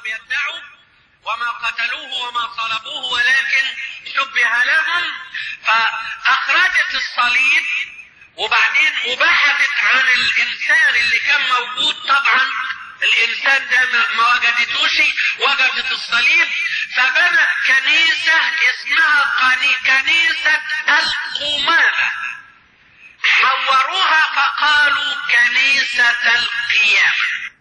يدعوا وما قتلوه وما صلبوه ولكن شبه لهم فأخرجت الصليب وبعدين وبحثت عن الإنسان اللي كان موجود طبعا الإنسان ده ما وجدتوش وجدت الصليب فبنت كنيسة اسمها كنيسة القمامة حوروها فقالوا كنيسة القيامة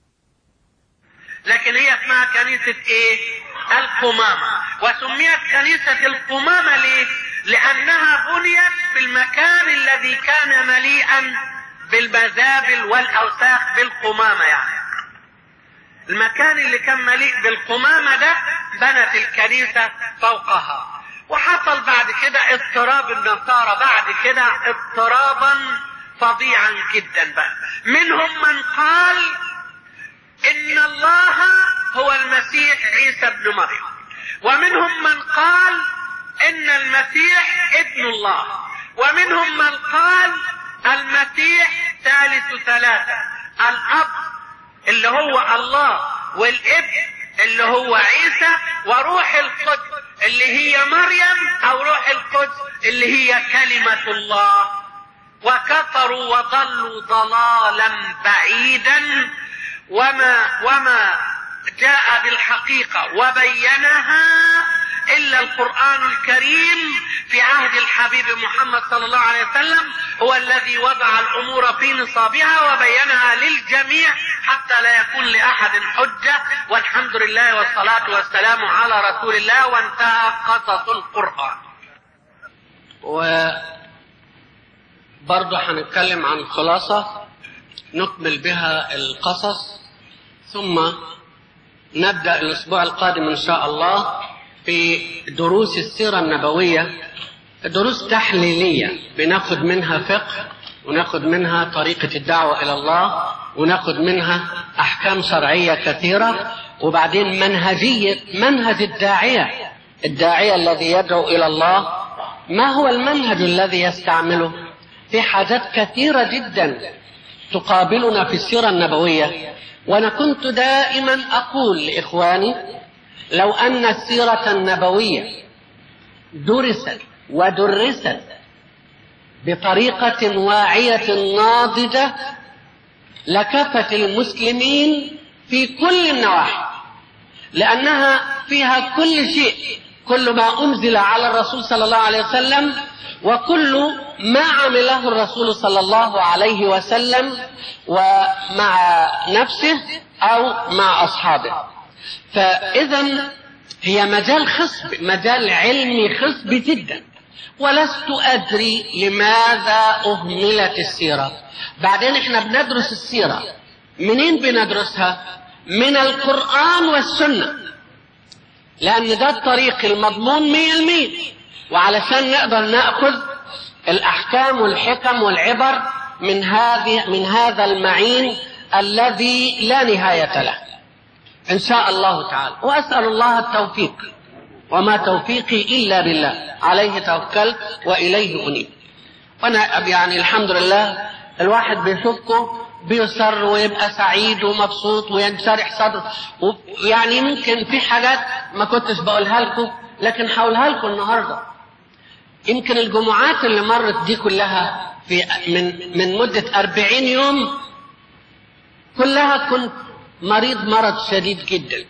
لكن هي اسمها كنيسة ايه القمامة وسميت كنيسة القمامة ليه لانها بنيت في المكان الذي كان مليئا بالمزابل والاوساخ بالقمامة يعني المكان اللي كان مليء بالقمامة ده بنت الكنيسة فوقها وحصل بعد كده اضطراب النصارى بعد كده اضطرابا فظيعا جدا بقى منهم من قال ان الله هو المسيح عيسى ابن مريم ومنهم من قال ان المسيح ابن الله ومنهم من قال المسيح ثالث ثلاثة الاب اللي هو الله والابن اللي هو عيسى وروح القدس اللي هي مريم او روح القدس اللي هي كلمة الله وكفروا وضلوا ضلالا بعيدا وما وما جاء بالحقيقة وبينها إلا القرآن الكريم في عهد الحبيب محمد صلى الله عليه وسلم هو الذي وضع الأمور في نصابها وبينها للجميع حتى لا يكون لأحد حجة والحمد لله والصلاة والسلام على رسول الله وانتهى قصص القرآن وبرضه هنتكلم عن خلاصة نكمل بها القصص ثم نبدأ الأسبوع القادم إن شاء الله في دروس السيرة النبوية دروس تحليلية بناخد منها فقه وناخد منها طريقة الدعوة إلى الله وناخد منها أحكام شرعية كثيرة وبعدين منهجية منهج الداعية الداعية الذي يدعو إلى الله ما هو المنهج الذي يستعمله في حاجات كثيرة جدا تقابلنا في السيرة النبوية وأنا كنت دائما أقول لإخواني لو أن السيرة النبوية درست ودرست بطريقة واعية ناضجة لكفت المسلمين في كل النواحي لأنها فيها كل شيء كل ما أنزل على الرسول صلى الله عليه وسلم وكل ما عمله الرسول صلى الله عليه وسلم ومع نفسه أو مع أصحابه فإذا هي مجال خصب مجال علمي خصب جدا ولست أدري لماذا أهملت السيرة بعدين احنا بندرس السيرة منين بندرسها من القرآن والسنة لأن ده الطريق المضمون مية المية وعلشان نقدر نأخذ الأحكام والحكم والعبر من هذه من هذا المعين الذي لا نهاية له إن شاء الله تعالى وأسأل الله التوفيق وما توفيقي إلا بالله عليه توكلت وإليه أنيب وأنا يعني الحمد لله الواحد بيشوفكم بيسر ويبقى سعيد ومبسوط وينشرح صدره ويعني ممكن في حاجات ما كنتش بقولها لكم لكن هقولها لكم النهارده يمكن الجمعات اللي مرت دي كلها في من من مدة أربعين يوم كلها كنت مريض مرض شديد جدا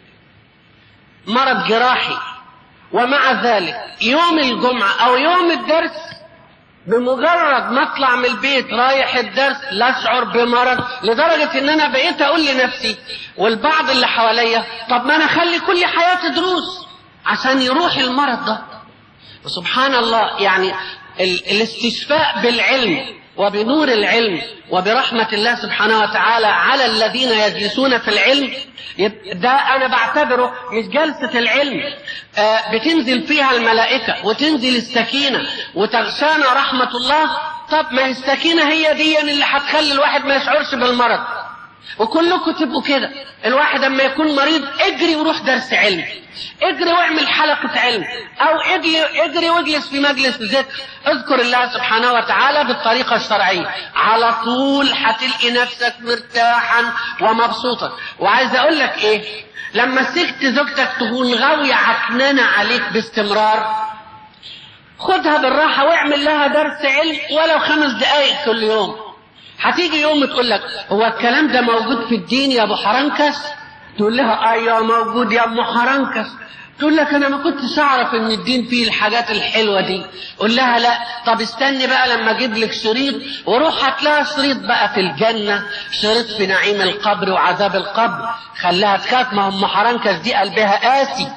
مرض جراحي ومع ذلك يوم الجمعة أو يوم الدرس بمجرد ما اطلع من البيت رايح الدرس لا اشعر بمرض لدرجة ان انا بقيت اقول لنفسي والبعض اللي حواليا طب ما انا اخلي كل حياتي دروس عشان يروح المرض ده وسبحان الله يعني الاستشفاء بالعلم وبنور العلم وبرحمة الله سبحانه وتعالى على الذين يجلسون في العلم ده أنا بعتبره مش جلسة العلم بتنزل فيها الملائكة وتنزل السكينة وتغشانا رحمة الله طب ما السكينة هي دي اللي هتخلي الواحد ما يشعرش بالمرض وكلكم تبقوا كده الواحد اما يكون مريض اجري وروح درس علم اجري واعمل حلقة علم او اجري, اجري واجلس في مجلس ذكر اذكر الله سبحانه وتعالى بالطريقة الشرعية على طول هتلقي نفسك مرتاحا ومبسوطا وعايز اقول لك ايه لما سكت زوجتك تكون غاوية عكنانة عليك باستمرار خدها بالراحة واعمل لها درس علم ولو خمس دقايق كل يوم هتيجي يوم تقول لك هو الكلام ده موجود في الدين يا ابو حرنكس تقول لها ايوه موجود يا ام حرنكس تقول لك انا ما كنتش اعرف ان الدين فيه الحاجات الحلوه دي قول لها لا طب استني بقى لما اجيب لك شريط وروح هات لها شريط بقى في الجنه شريط في نعيم القبر وعذاب القبر خليها تخاف ما ام حرنكس دي قلبها قاسي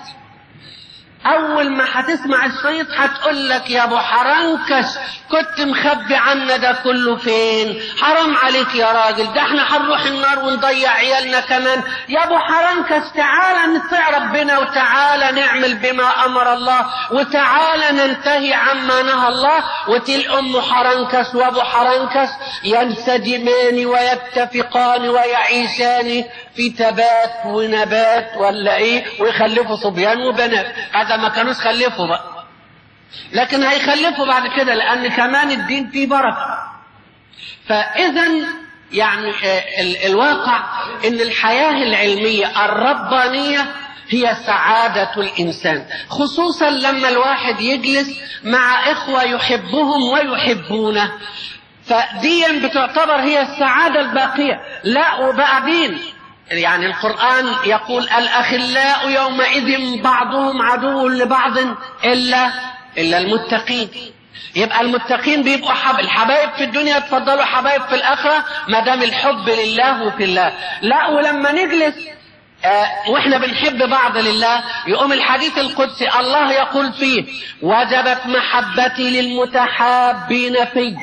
اول ما هتسمع الشريط هتقول لك يا ابو حرنكش كنت مخبي عنا ده كله فين حرام عليك يا راجل ده احنا هنروح النار ونضيع عيالنا كمان يا ابو حرنكش تعالى نطيع ربنا وتعالى نعمل بما امر الله وتعالى ننتهي عما نهى الله وتل ام حرنكش وابو حرنكش ينسجمان ويتفقان ويعيشان في تبات ونبات ولا ايه ويخلفوا صبيان وبنات هذا ما كانوش خلفوا بقى لكن هيخلفوا بعد كده لان كمان الدين فيه بركه فاذا يعني ال الواقع ان الحياه العلميه الربانيه هي سعادة الإنسان خصوصا لما الواحد يجلس مع إخوة يحبهم ويحبونه فدي بتعتبر هي السعادة الباقية لا وبعدين يعني القرآن يقول الأخلاء يومئذ بعضهم عدو لبعض إلا إلا المتقين يبقى المتقين بيبقوا حب الحبايب في الدنيا تفضلوا حبايب في الآخرة ما دام الحب لله وفي الله لا ولما نجلس آه واحنا بنحب بعض لله يقوم الحديث القدسي الله يقول فيه وجبت محبتي للمتحابين في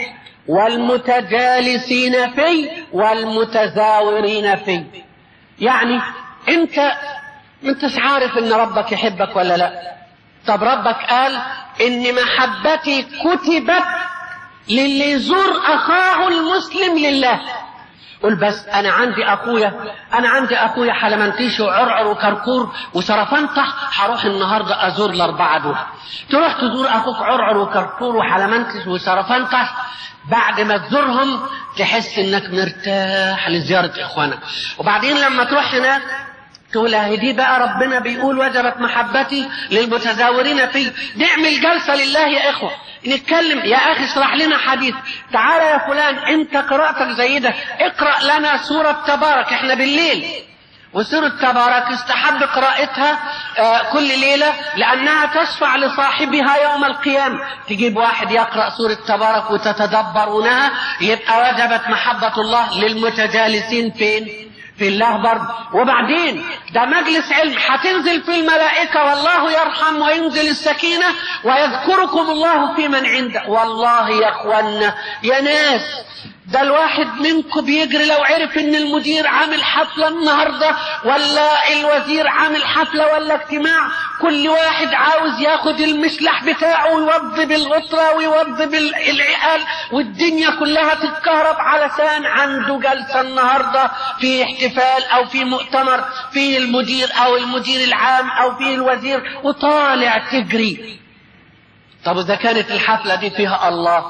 والمتجالسين في والمتزاورين في يعني انت ما انتش عارف ان ربك يحبك ولا لا طب ربك قال ان محبتي كتبت للي يزور اخاه المسلم لله قل بس انا عندي اخويا انا عندي اخويا حلمنتيش وعرعر وكركور وسرفنطح هروح النهارده ازور الاربعه دول تروح تزور اخوك عرعر وكركور وحلمنتش وسرفنطح بعد ما تزورهم تحس انك مرتاح لزيارة اخوانك وبعدين لما تروح هناك تقول اهي دي بقى ربنا بيقول وجبت محبتي للمتزاورين فيه نعمل جلسة لله يا اخوة نتكلم يا اخي اشرح لنا حديث تعالى يا فلان انت قراءتك زي ده اقرأ لنا سورة تبارك احنا بالليل وسورة تبارك استحب قراءتها آه كل ليلة لأنها تشفع لصاحبها يوم القيامة تجيب واحد يقرأ سورة تبارك وتتدبرونها يبقى وجبت محبة الله للمتجالسين فين في الله برضه وبعدين ده مجلس علم هتنزل في الملائكة والله يرحم وينزل السكينة ويذكركم الله في من عنده والله يا اخوانا يا ناس ده الواحد منكم بيجري لو عرف ان المدير عامل حفلة النهاردة ولا الوزير عامل حفلة ولا اجتماع كل واحد عاوز ياخد المسلح بتاعه ويوضي بالغطرة ويوضي بالعقال والدنيا كلها تتكهرب علشان عنده جلسة النهاردة في احتفال او في مؤتمر فيه المدير او المدير العام او فيه الوزير وطالع تجري طب اذا كانت الحفلة دي فيها الله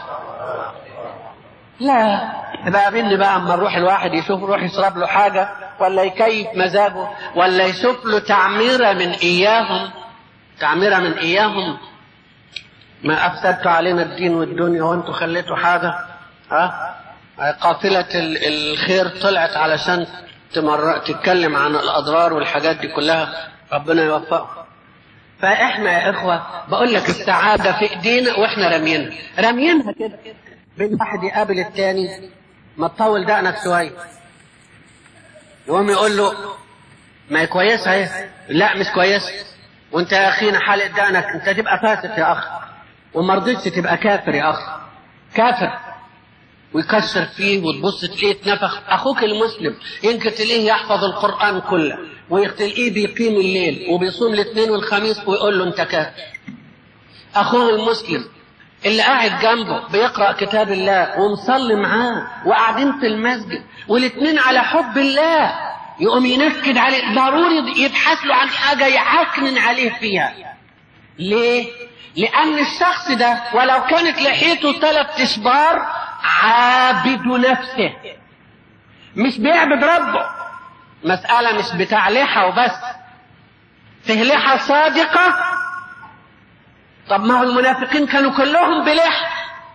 لا يبقى قابلني بقى اما نروح الواحد يشوف يروح يشرب له حاجة ولا يكيف مزاجه ولا يشوف له تعميرة من إياهم تعميرة من إياهم ما أفسدتوا علينا الدين والدنيا وانتوا خليتوا حاجة ها قافلة الخير طلعت علشان تمر... تتكلم عن الأضرار والحاجات دي كلها ربنا يوفقه فإحنا يا إخوة بقول لك السعادة في إيدينا وإحنا رامينها رامينها كده بين واحد يقابل التاني ما تطول دقنك شوية يقوم يقول له ما هي كويسة اهي لا مش كويسة وانت يا اخينا حالق دقنك انت تبقى فاسق يا اخ وما رضيتش تبقى كافر يا اخ كافر ويكسر فيه وتبص تلاقيه اتنفخ اخوك المسلم يمكن تلاقيه يحفظ القران كله وتلاقيه بيقيم الليل وبيصوم الاثنين والخميس ويقول له انت كافر اخوه المسلم اللي قاعد جنبه بيقرأ كتاب الله ومصلي معاه وقاعدين في المسجد والاتنين على حب الله يقوم ينكد عليه ضروري يبحث له عن حاجة يعكنن عليه فيها ليه؟ لأن الشخص ده ولو كانت لحيته ثلاث أشبار عابد نفسه مش بيعبد ربه مسألة مش بتاع لحى وبس فيه لحى صادقة طب ما هو المنافقين كانوا كلهم بلحى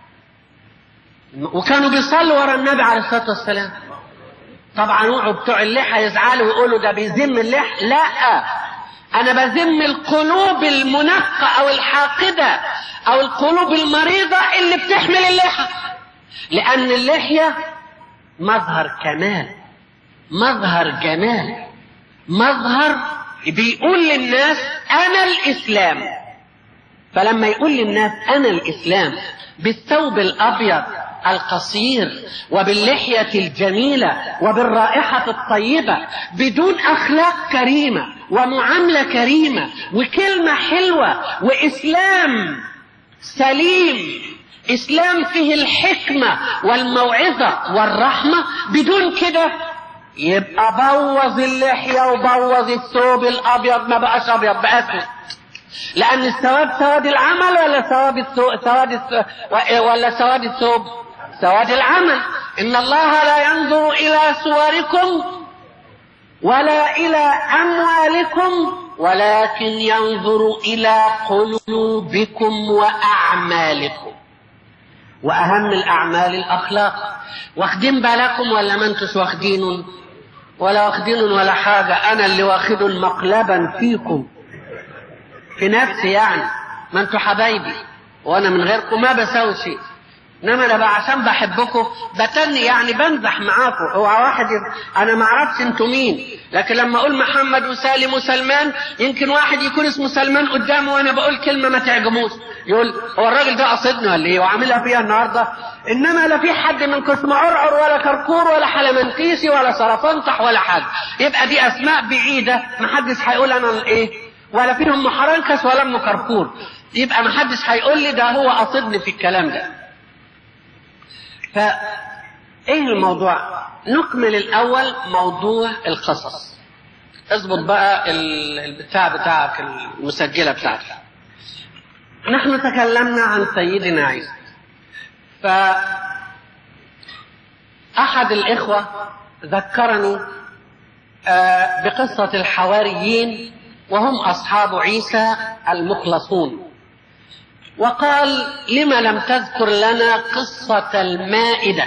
وكانوا بيصلوا ورا النبي عليه الصلاة والسلام طبعا وقعوا بتوع اللحى يزعلوا ويقولوا ده بيذم اللحى لا انا بذم القلوب المنقة او الحاقدة او القلوب المريضة اللي بتحمل اللحى لان اللحية مظهر كمال مظهر جمال مظهر بيقول للناس انا الاسلام فلما يقول للناس انا الاسلام بالثوب الابيض القصير وباللحية الجميلة وبالرائحة الطيبة بدون أخلاق كريمة ومعاملة كريمة وكلمة حلوة وإسلام سليم إسلام فيه الحكمة والموعظة والرحمة بدون كده يبقى بوظ اللحية وبوظ الثوب الأبيض ما بقاش أبيض بقى أسود لأن السواد سواد العمل ولا سواد الثوب سواد الثوب ولا سواد الثوب سواد العمل إن الله لا ينظر إلى صوركم ولا إلى أموالكم ولكن ينظر إلى قلوبكم وأعمالكم وأهم الأعمال الأخلاق واخدين بالكم ولا ما انتوش واخدين ولا واخدين ولا حاجة أنا اللي واخد مقلبا فيكم في نفسي يعني ما انتوا حبايبي وأنا من غيركم ما بسوي شيء انما انا بقى عشان بحبكم بتني يعني بمزح معاكم هو واحد يب... انا ما اعرفش انتوا مين لكن لما اقول محمد وسالم وسلمان يمكن واحد يكون اسمه سلمان قدامه وانا بقول كلمه ما تعجبوش يقول هو الراجل ده قصدني ولا ايه وعاملها فيها النهارده انما لا في حد منكم اسمه عرعر ولا كركور ولا حلمنتيسي ولا سرطنطح ولا حاجه يبقى دي اسماء بعيده ما حدش هيقول انا ايه ولا فيهم ام حرنكس ولا ام كركور يبقى ما حدش هيقول لي ده هو قصدني في الكلام ده فايه الموضوع نكمل الاول موضوع القصص اظبط بقى البتاع بتاعك المسجله بتاعتك نحن تكلمنا عن سيدنا عيسى ف احد الاخوه ذكرني بقصه الحواريين وهم اصحاب عيسى المخلصون وقال لم لم تذكر لنا قصة المائدة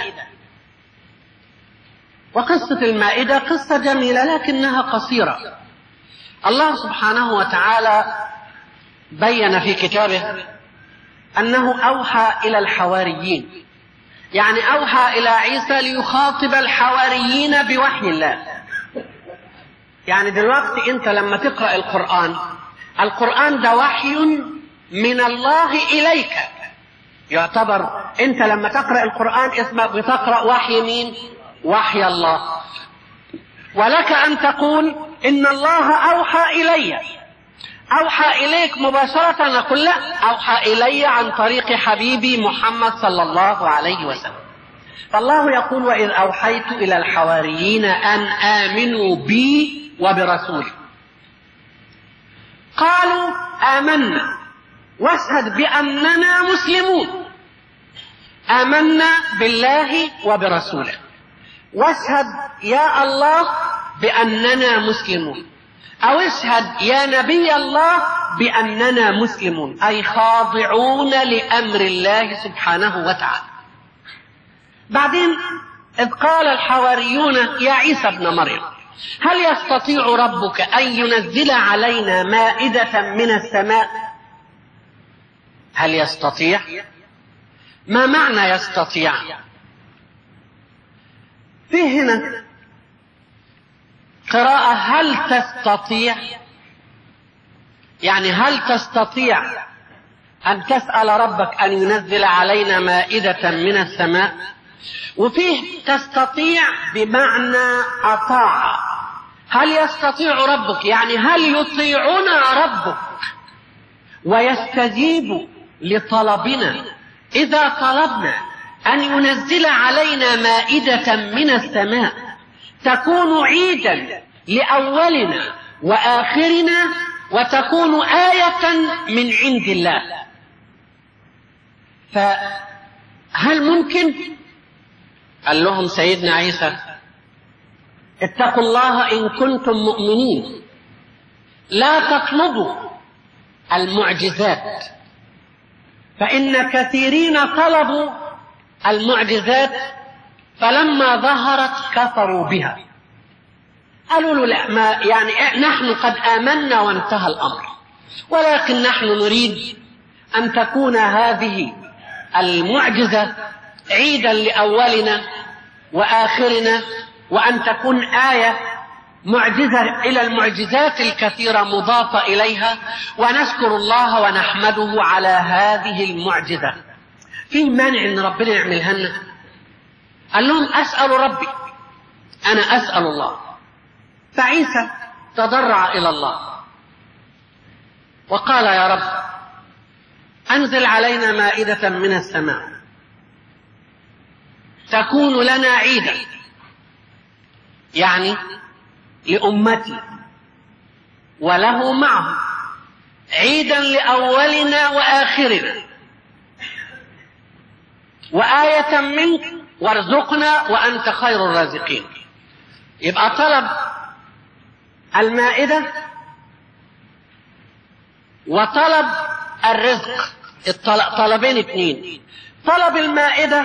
وقصة المائدة قصة جميلة لكنها قصيرة الله سبحانه وتعالى بين في كتابه أنه أوحى إلى الحواريين يعني أوحى إلى عيسى ليخاطب الحواريين بوحي الله يعني دلوقتي أنت لما تقرأ القرآن القرآن ده وحي من الله إليك يعتبر أنت لما تقرأ القرآن اسمك بتقرأ وحي مين؟ وحي الله ولك أن تقول إن الله أوحى إلي أوحى إليك مباشرة نقول لا أوحى إلي عن طريق حبيبي محمد صلى الله عليه وسلم فالله يقول وإذ أوحيت إلى الحواريين أن آمنوا بي وبرسولي قالوا آمنا واشهد بأننا مسلمون آمنا بالله وبرسوله واشهد يا الله بأننا مسلمون أو اشهد يا نبي الله بأننا مسلمون أي خاضعون لأمر الله سبحانه وتعالى بعدين إذ قال الحواريون يا عيسى ابن مريم هل يستطيع ربك أن ينزل علينا مائدة من السماء هل يستطيع ما معنى يستطيع في هنا قراءة هل تستطيع يعني هل تستطيع أن تسأل ربك أن ينزل علينا مائدة من السماء وفيه تستطيع بمعنى أطاع هل يستطيع ربك يعني هل يطيعنا ربك ويستجيب لطلبنا إذا طلبنا أن ينزل علينا مائدة من السماء تكون عيدا لأولنا وآخرنا وتكون آية من عند الله فهل ممكن قال لهم سيدنا عيسى اتقوا الله إن كنتم مؤمنين لا تطلبوا المعجزات فإن كثيرين طلبوا المعجزات فلما ظهرت كفروا بها قالوا له لا ما يعني نحن قد آمنا وانتهى الأمر ولكن نحن نريد أن تكون هذه المعجزة عيدا لأولنا وآخرنا وأن تكون آية معجزة إلى المعجزات الكثيرة مضافة إليها ونشكر الله ونحمده على هذه المعجزة في مانع أن ربنا يعملها لنا قال لهم أسأل ربي أنا أسأل الله فعيسى تضرع إلى الله وقال يا رب أنزل علينا مائدة من السماء تكون لنا عيدا يعني لأمتي وله معه عيدا لأولنا وآخرنا وآية منك وارزقنا وأنت خير الرازقين يبقى طلب المائدة وطلب الرزق طلبين اثنين طلب المائدة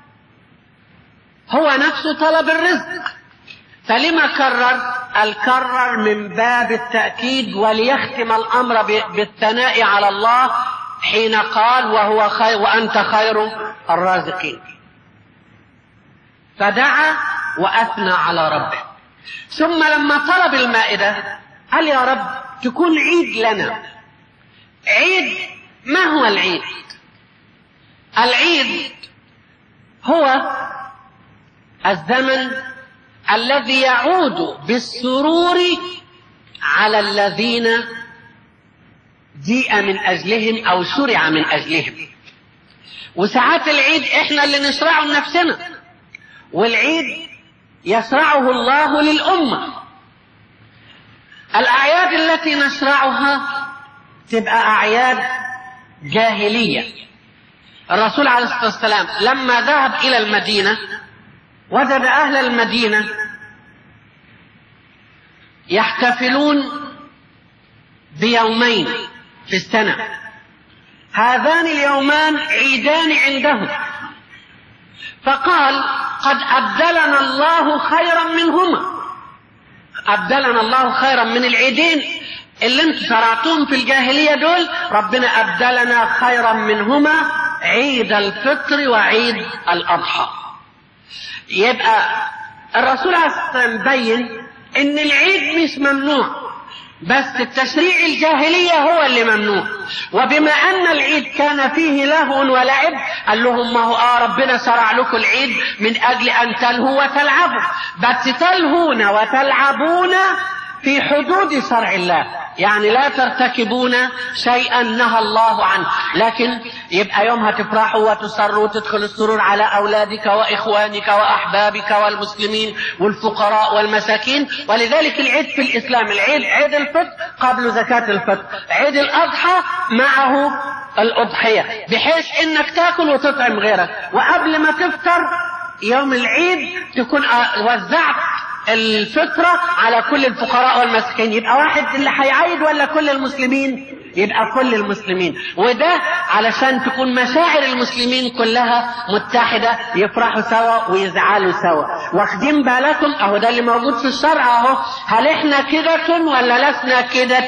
هو نفسه طلب الرزق فلما كرر الكرر من باب التأكيد وليختم الأمر بالثناء على الله حين قال وهو خير وأنت خير الرازقين فدعا وأثنى على ربه ثم لما طلب المائدة قال يا رب تكون عيد لنا عيد ما هو العيد العيد هو الزمن الذي يعود بالسرور على الذين جيء من اجلهم او شرع من اجلهم وساعات العيد احنا اللي نشرعه لنفسنا والعيد يشرعه الله للامه الاعياد التي نشرعها تبقى اعياد جاهليه الرسول عليه الصلاه والسلام لما ذهب الى المدينه وجد اهل المدينه يحتفلون بيومين في السنه هذان اليومان عيدان عندهم فقال قد ابدلنا الله خيرا منهما ابدلنا الله خيرا من العيدين اللي انتم شرعتوهم في الجاهليه دول ربنا ابدلنا خيرا منهما عيد الفطر وعيد الاضحى يبقى الرسول عليه الصلاه والسلام بين ان العيد مش ممنوع بس التشريع الجاهلية هو اللي ممنوع وبما أن العيد كان فيه لهو ولعب قال لهم ما هو آه ربنا شرع لكم العيد من أجل أن تلهوا وتلعبوا بس تلهون وتلعبون في حدود شرع الله يعني لا ترتكبون شيئا نهى الله عنه لكن يبقى يومها تفرحوا وتسروا وتدخل السرور على أولادك وإخوانك وأحبابك والمسلمين والفقراء والمساكين ولذلك العيد في الإسلام العيد عيد الفطر قبل زكاة الفطر عيد الأضحى معه الأضحية بحيث إنك تاكل وتطعم غيرك وقبل ما تفطر يوم العيد تكون وزعت الفطرة على كل الفقراء والمساكين يبقى واحد اللي هيعيد ولا كل المسلمين يبقى كل المسلمين وده علشان تكون مشاعر المسلمين كلها متحدة يفرحوا سوا ويزعلوا سوا واخدين بالكم اهو ده اللي موجود في الشرع اهو هل احنا كده ولا لسنا كده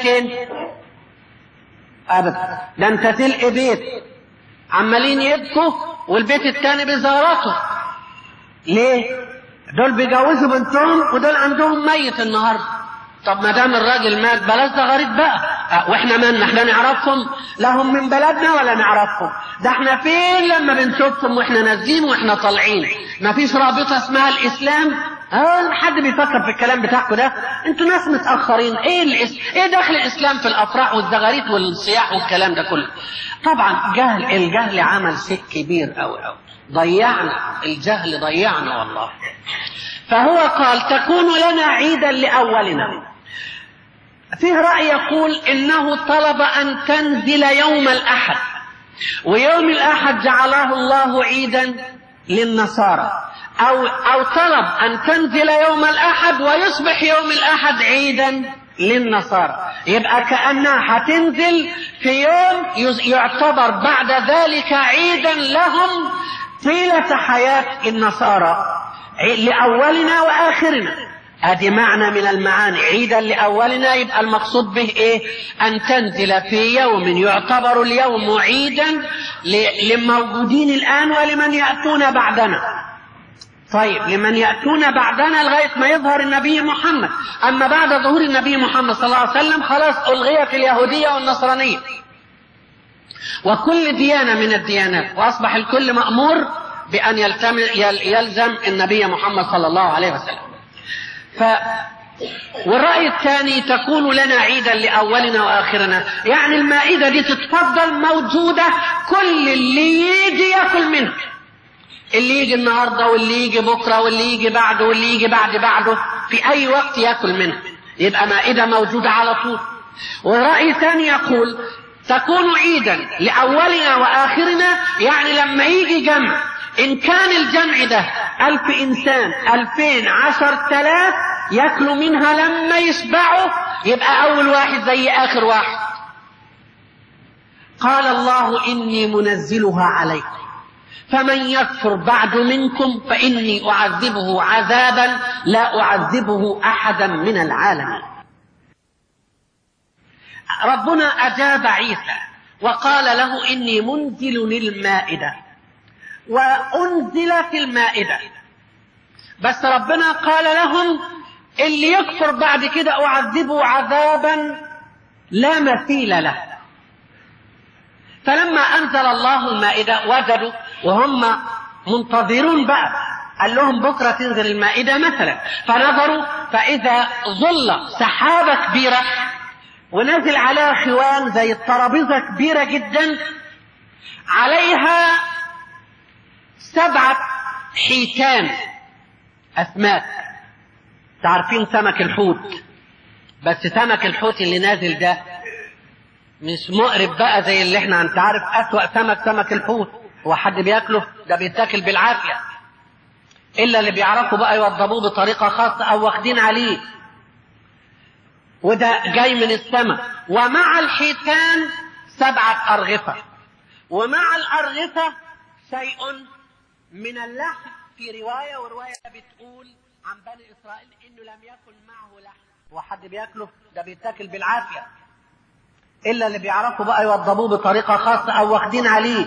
ابدا ده انت تلقي بيت عمالين يبكوا والبيت التاني بيزغرطوا ليه دول بيجوزوا بنتهم ودول عندهم ميت النهارده طب ما دام الراجل مات بلاش ده غريب بقى أه واحنا مالنا احنا نعرفهم لا هم من بلدنا ولا نعرفهم ده احنا فين لما بنشوفهم واحنا نازلين واحنا طالعين ما فيش رابطه اسمها الاسلام اه حد بيفكر في الكلام بتاعكم ده انتوا ناس متاخرين ايه الإس... ايه دخل الاسلام في الافراح والزغاريت والصياح والكلام ده كله طبعا جهل الجهل عمل شيء كبير قوي قوي ضيعنا الجهل ضيعنا والله فهو قال تكون لنا عيدا لاولنا فيه راي يقول انه طلب ان تنزل يوم الاحد ويوم الاحد جعله الله عيدا للنصارى أو أو طلب أن تنزل يوم الأحد ويصبح يوم الأحد عيدا للنصارى يبقى كأنها هتنزل في يوم يعتبر بعد ذلك عيدا لهم طيلة حياة النصارى لأولنا وآخرنا ادي معنى من المعاني عيدا لاولنا يبقى المقصود به ايه ان تنزل في يوم يعتبر اليوم عيدا للموجودين الان ولمن ياتون بعدنا طيب لمن يأتون بعدنا لغاية ما يظهر النبي محمد أما بعد ظهور النبي محمد صلى الله عليه وسلم خلاص ألغيت اليهودية والنصرانية وكل ديانة من الديانات وأصبح الكل مأمور بأن يلزم النبي محمد صلى الله عليه وسلم ف والرأي الثاني تكون لنا عيدا لأولنا وآخرنا يعني المائدة دي تتفضل موجودة كل اللي يجي يأكل منها اللي يجي النهارده واللي يجي بكره واللي يجي بعده واللي يجي بعد بعده في اي وقت ياكل منها يبقى مائده موجوده على طول ورأي ثاني يقول تكون عيدا لأولنا وآخرنا يعني لما يجي جمع إن كان الجمع ده ألف إنسان ألفين عشر تلاف ياكلوا منها لما يشبعوا يبقى أول واحد زي آخر واحد قال الله إني منزلها عليكم فمن يكفر بعد منكم فإني أعذبه عذابا لا أعذبه أحدا من العالمين ربنا أجاب عيسى وقال له إني منزل المائدة وأنزل في المائدة بس ربنا قال لهم اللي يكفر بعد كده أعذبه عذابا لا مثيل له فلما أنزل الله المائدة وجدوا وهم منتظرون بقى قال لهم بكرة تنزل المائدة مثلا فنظروا فإذا ظل سحابة كبيرة ونزل عليها خوان زي الترابيزة كبيرة جدا عليها سبعة حيتان أسماك تعرفين سمك الحوت بس سمك الحوت اللي نازل ده مش مقرب بقى زي اللي احنا انت عارف اسوأ سمك سمك الحوت هو حد بياكله ده بيتاكل بالعافية الا اللي بيعرفوا بقى يوضبوه بطريقة خاصة او واخدين عليه وده جاي من السماء ومع الحيتان سبعة أرغفة ومع الأرغفة شيء من اللحم في رواية ورواية بتقول عن بني إسرائيل إنه لم يكن معه لحم هو حد بياكله ده بيتاكل بالعافية إلا اللي بيعرفوا بقى يوضبوه بطريقة خاصة أو واخدين عليه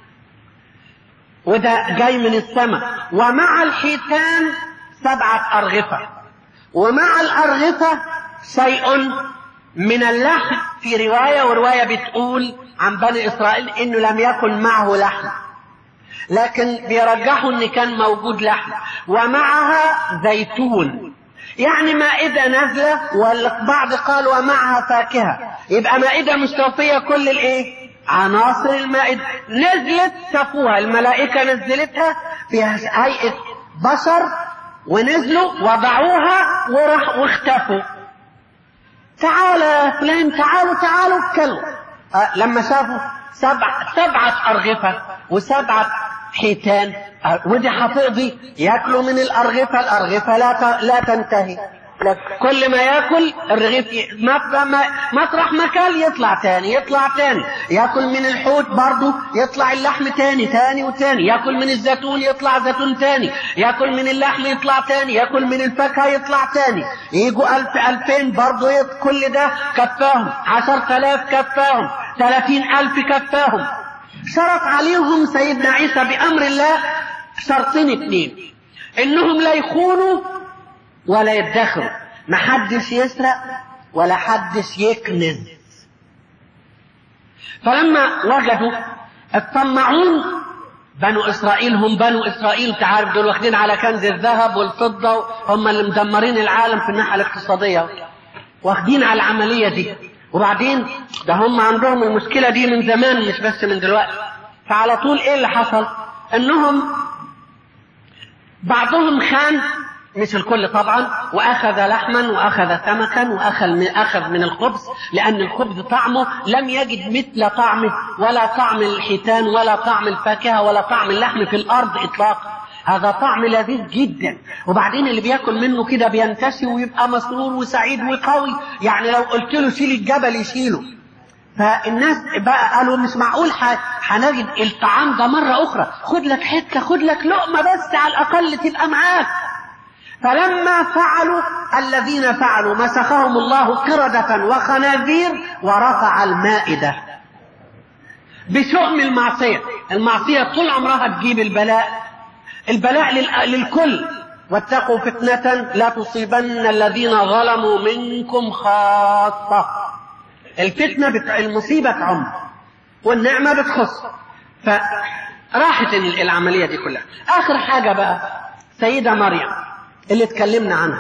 وده جاي من السماء ومع الحيتان سبعة أرغفة ومع الأرغفة شيء من اللحم في رواية ورواية بتقول عن بني إسرائيل إنه لم يكن معه لحم لكن بيرجحوا إن كان موجود لحم ومعها زيتون يعني مائدة نازلة والبعض قال ومعها فاكهة يبقى مائدة مستوفية كل الايه عناصر المائدة نزلت شافوها الملائكة نزلتها في هيئة بشر ونزلوا وضعوها وراح واختفوا تعال يا فلان تعالوا تعالوا كلوا أه لما شافوا سبع سبعة أرغفة وسبعة حيتان أه ودي هتقضي ياكلوا من الأرغفة الأرغفة لا لا تنتهي كل ما ياكل الرغيف مطرح ما كان يطلع تاني يطلع تاني ياكل من الحوت برضه يطلع اللحم تاني تاني وتاني ياكل من الزيتون يطلع زيتون تاني ياكل من اللحم يطلع تاني ياكل من الفاكهه يطلع تاني يجوا ألف ألفين برضه كل ده كفاهم عشر تلاف كفاهم ثلاثين ألف كفاهم شرط عليهم سيدنا عيسى بأمر الله شرطين اتنين انهم لا يخونوا ولا يدخروا محدش يسرق ولا حدش يكنز فلما وجدوا الطماعون بنو اسرائيل هم بنو اسرائيل تعرف دول واخدين على كنز الذهب والفضه هم اللي مدمرين العالم في الناحيه الاقتصاديه واخدين على العمليه دي وبعدين ده هم عندهم المشكله دي من زمان مش بس من دلوقتي فعلى طول ايه اللي حصل انهم بعضهم خان مش الكل طبعا واخذ لحما واخذ سمكا واخذ من اخذ من الخبز لان الخبز طعمه لم يجد مثل طعمه ولا طعم الحيتان ولا طعم الفاكهه ولا طعم اللحم في الارض اطلاقا هذا طعم لذيذ جدا وبعدين اللي بياكل منه كده بينتشي ويبقى مسرور وسعيد وقوي يعني لو قلت له شيل الجبل يشيله فالناس بقى قالوا مش معقول هنجد الطعام ده مرة أخرى خد لك حتة خد لك لقمة بس على الأقل تبقى معاك فلما فعلوا الذين فعلوا مسخهم الله قردة وخنازير ورفع المائدة بشؤم المعصية المعصية طول عمرها تجيب البلاء البلاء للكل واتقوا فتنة لا تصيبن الذين ظلموا منكم خاصة الفتنة بت... المصيبة تعم والنعمة بتخص فراحت العملية دي كلها آخر حاجة بقى سيدة مريم اللي اتكلمنا عنها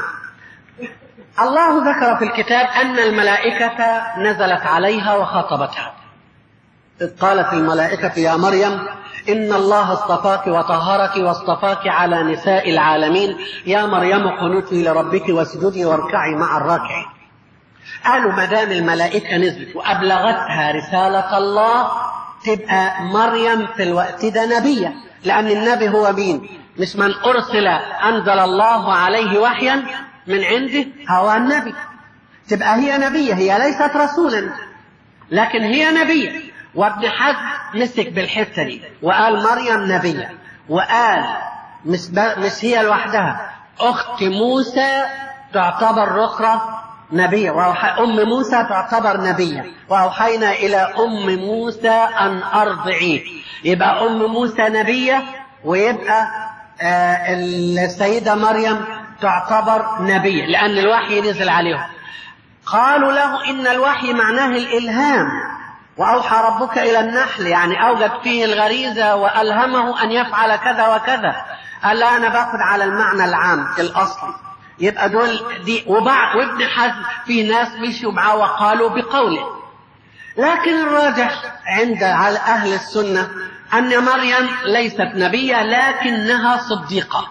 الله ذكر في الكتاب أن الملائكة نزلت عليها وخاطبتها إذ قالت الملائكة يا مريم إن الله اصطفاك وطهرك واصطفاك على نساء العالمين يا مريم قنوتي لربك واسجدي واركعي مع الراكعين قالوا ما دام الملائكة نزلت وأبلغتها رسالة الله تبقى مريم في الوقت ده نبية لأن النبي هو مين؟ مش من أرسل أنزل الله عليه وحيا من عنده هو النبي تبقى هي نبية هي ليست رسولا لكن هي نبية وابن حزم مسك بالحتة دي وقال مريم نبية وقال مش, مش هي لوحدها أخت موسى تعتبر أخرى نبية أم موسى تعتبر نبية وأوحينا إلى أم موسى أن أرضعيه يبقى أم موسى نبية ويبقى آه السيدة مريم تعتبر نبية لأن الوحي نزل عليهم قالوا له إن الوحي معناه الإلهام وأوحى ربك إلى النحل يعني أوجد فيه الغريزة وألهمه أن يفعل كذا وكذا قال لا أنا باخد على المعنى العام الأصلي يبقى دول دي وبعد وابن حزم في ناس مشوا معاه وقالوا بقوله لكن الراجح عند أهل السنة أن مريم ليست نبية لكنها صديقة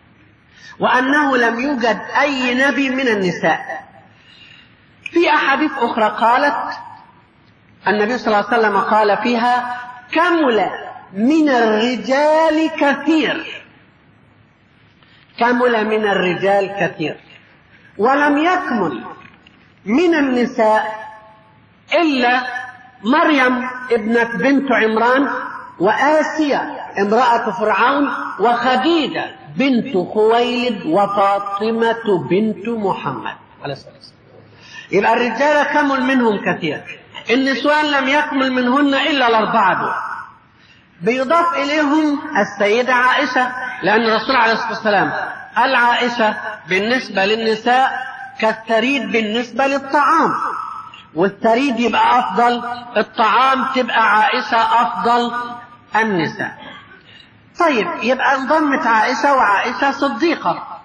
وأنه لم يوجد أي نبي من النساء في أحاديث أخرى قالت النبي صلى الله عليه وسلم قال فيها كمل من الرجال كثير كمل من الرجال كثير ولم يكمل من النساء إلا مريم ابنة بنت عمران وآسيا امرأة فرعون وخديجة بنت خويلد وفاطمة بنت محمد عليه الصلاة والسلام يبقى الرجال كمل منهم كثير النسوان لم يكمل منهن إلا الأربعة دول بيضاف إليهم السيدة عائشة لأن الرسول عليه الصلاة والسلام قال عائشة بالنسبة للنساء كالثريد بالنسبة للطعام والثريد يبقى أفضل الطعام تبقى عائشة أفضل النساء طيب يبقى انضمت عائشة وعائشة صديقة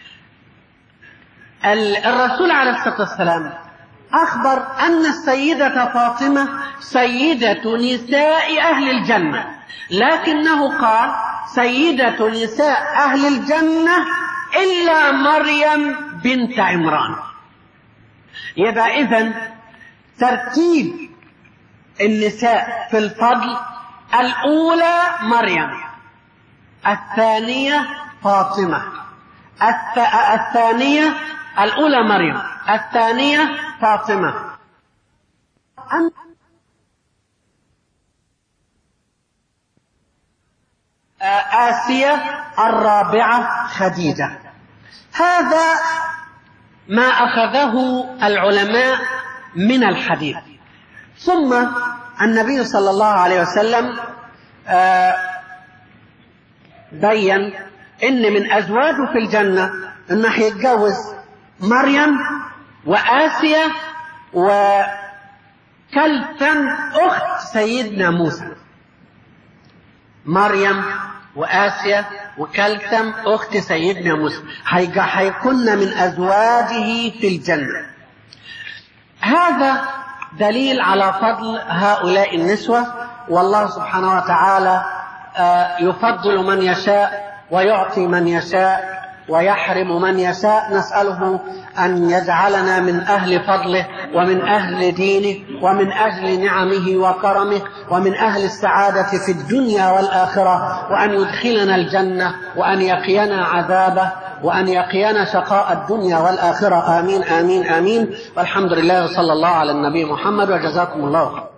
الرسول عليه الصلاة والسلام أخبر أن السيدة فاطمة سيدة نساء أهل الجنة لكنه قال سيدة نساء أهل الجنة إلا مريم بنت عمران يبقى إذن ترتيب النساء في الفضل الأولى مريم الثانية فاطمة الثانية الأولى مريم الثانية فاطمة آسية الرابعة خديجة هذا ما أخذه العلماء من الحديث ثم النبي صلى الله عليه وسلم بين ان من ازواجه في الجنه انه هيتجوز مريم واسيا وكلثم اخت سيدنا موسى مريم وآسيا وكلثم أخت سيدنا موسى هيكون من أزواجه في الجنة هذا دليل على فضل هؤلاء النسوة والله سبحانه وتعالى يفضل من يشاء ويعطي من يشاء ويحرم من يشاء نسأله أن يجعلنا من أهل فضله ومن أهل دينه ومن أهل نعمه وكرمه ومن أهل السعادة في الدنيا والآخرة وأن يدخلنا الجنة وأن يقينا عذابه وأن يقينا شقاء الدنيا والآخرة آمين آمين آمين والحمد لله وصلى الله على النبي محمد وجزاكم الله خيرا